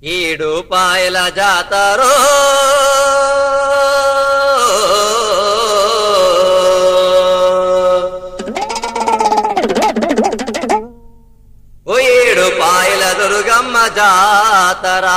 ఏడు పాయల జాతరో ఓ ఏడు పాయల దుర్గమ్మ జాతరా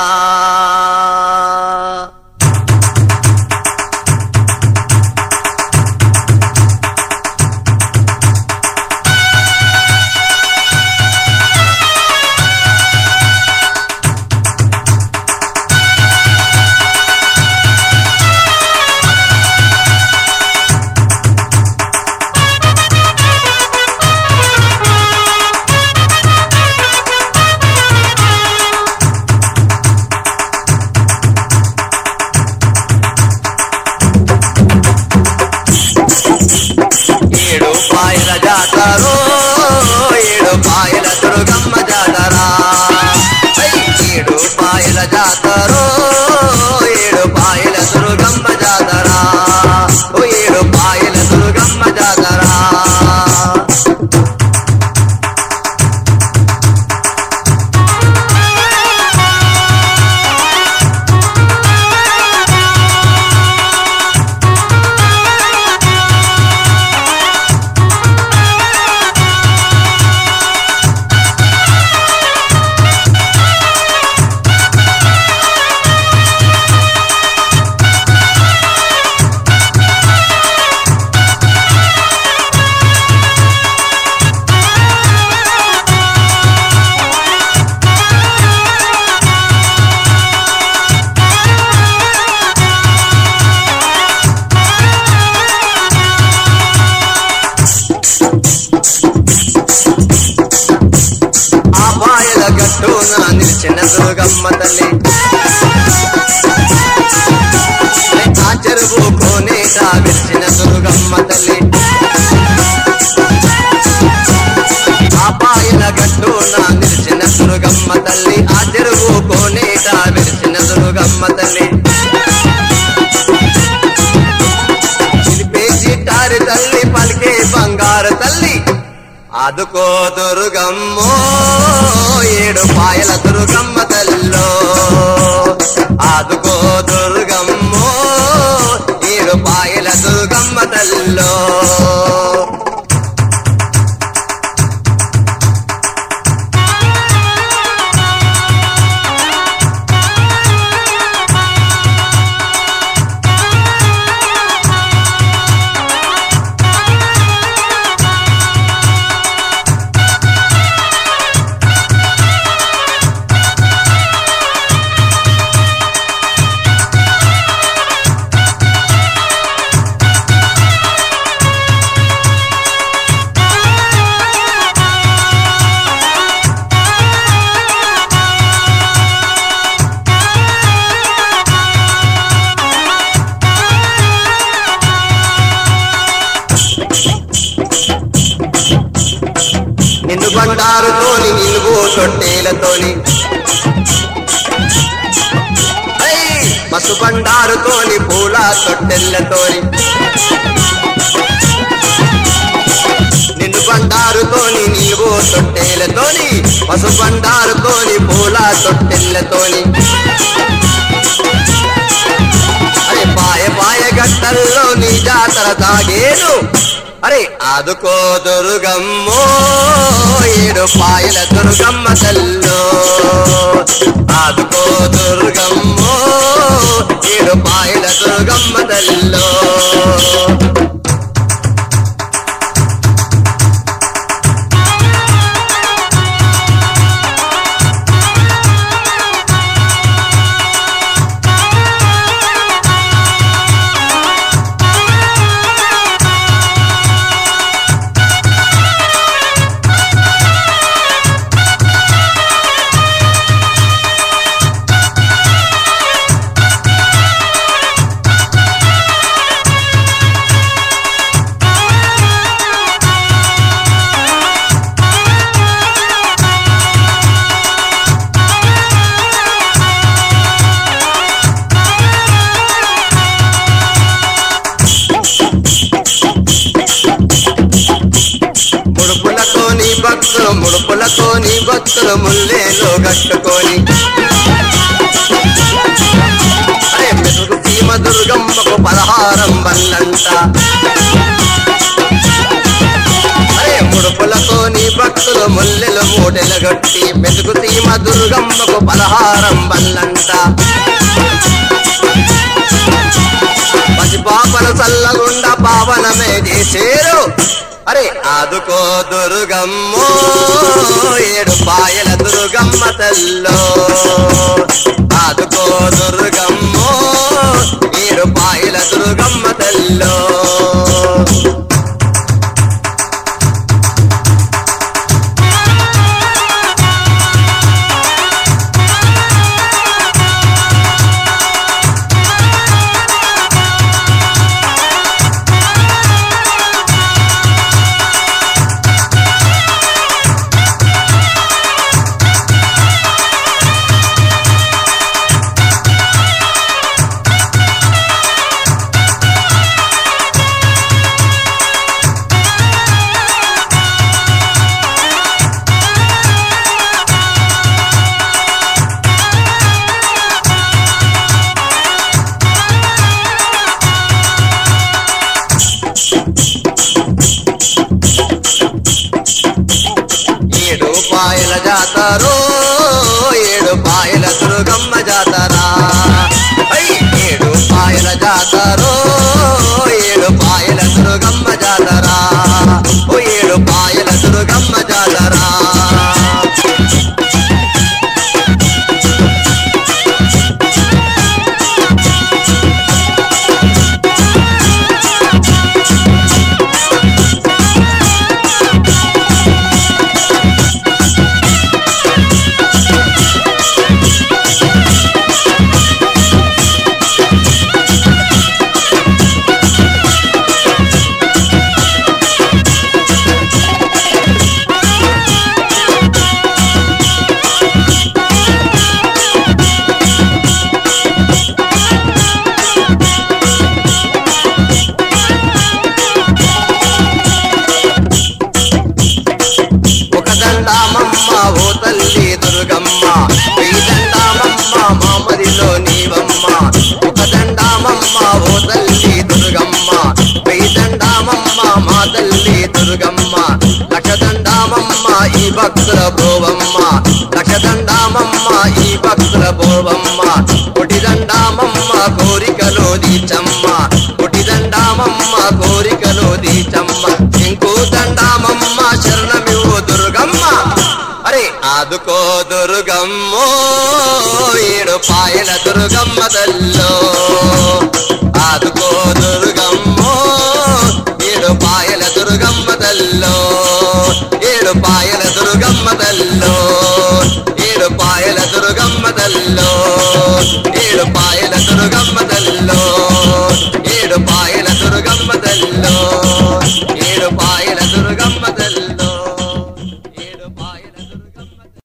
ఏడు పాయల జాతరో ఏడు పాయల దుర్గమ్మ జాతరా ఐ, ఏడు పాయల జాతరో ఏడు పాయల దుర్గమ్మ జాతరా ఓ ఏడు పాయల దుర్గమ్మ జాతరా ఆ పాయల గట్టున నిలిచిన దుర్గమ్మ తల్లి ఆ చెరువు కోనేట విరిచిన దుర్గమ్మ తల్లి ఆ పాయల గట్టున నిలిచిన దుర్గమ్మ తల్లి ఆ చెరువు కోనేట విరిచిన దుర్గమ్మ తల్లి చిలిపేసి టారి తల్లి పలికే బంగారు తల్లి ఆదుకో దుర్గమ్మో ఏడు పాయల దుర్గమ్మ తల్లో ఆదుకో దుర్గమ్మో ఏడు పాయల దుర్గమ్మ తల్లో నిన్ను బండారుతోని నిలువు తొట్టేలతోని ఐ, పసు బండారుతోని పూల తొట్టెల్లతోని నిన్ను బండారుతోని నిలువు తొట్టేలతోని పసు బండారుతోని పూల తొట్టెల్లతోని అరే పాయ పాయ గట్టల్లో నీ జాతర తాగేను అరే ఆదుకో దుర్గమ్మో ఏడు పాయల దుర్గమ్మ తల్లో ఆదుకో దుర్గమ్మో ఏడు పాయల దుర్గమ్మ తల్లో భక్తులు ముడుపులతోని భక్తులు ముల్లేలో కట్టుకొని దుర్గమ్మకు పలహారం వల్లంట అరే ముడుపులతో నీ భక్తులు ముల్లెలు మూటెలు గట్టి మెతుకు సీమ దుర్గమ్మకు పలహారం వల్లంట పసిపాపను చల్లగుండ పావనమే చేసేరు అరే ఆదుకో దుర్గమ్మో ఏడు పాయల దుర్గమ్మ తల్లో ఆదుకో దుర్గమ్మో ఏడు పాయల దుర్గమ్మ తల్లో ఏడు పాయల జాతరో ఏడు పాయల దుర్గమ్మ జాతరా ఐ, ఏడు పాయల జాతరో ఏడు పాయల దుర్గమ్మ జాతరా ఓ ఏడు పాయల దుర్గమ్మ జాతరా ఒక దండామమ్మ ఓ తల్లి దుర్గమ్మ వెయ్యి దండామమ్మ మామదిలో నీవమ్మ ఒక దండామమ్మ ఓ తల్లి దుర్గమ్మ వెయ్యి దండామమ్మ మా తల్లి దుర్గమ్మ లక్ష దండామమ్మ ఈ భక్తుల భోవమ్మ లక్ష దండామమ్మ ఈ భక్తుల భోవమ్మ కొటి దండామమ్మ కోరికలో దీచమ్మ కొటి దండామమ్మ కోరికలో దీచమ్మ ఇంకో దండామమ్మ శరణమివు దుర్గమ్మ అరే ఆదుకో దుర్గమ్మో ఏడు పాయల దుర్గమ్మ తల్లో ఆదుకో దుర్గమ్మో ఏడు పాయల దుర్గమ్మ తల్లో ఏడు పాయ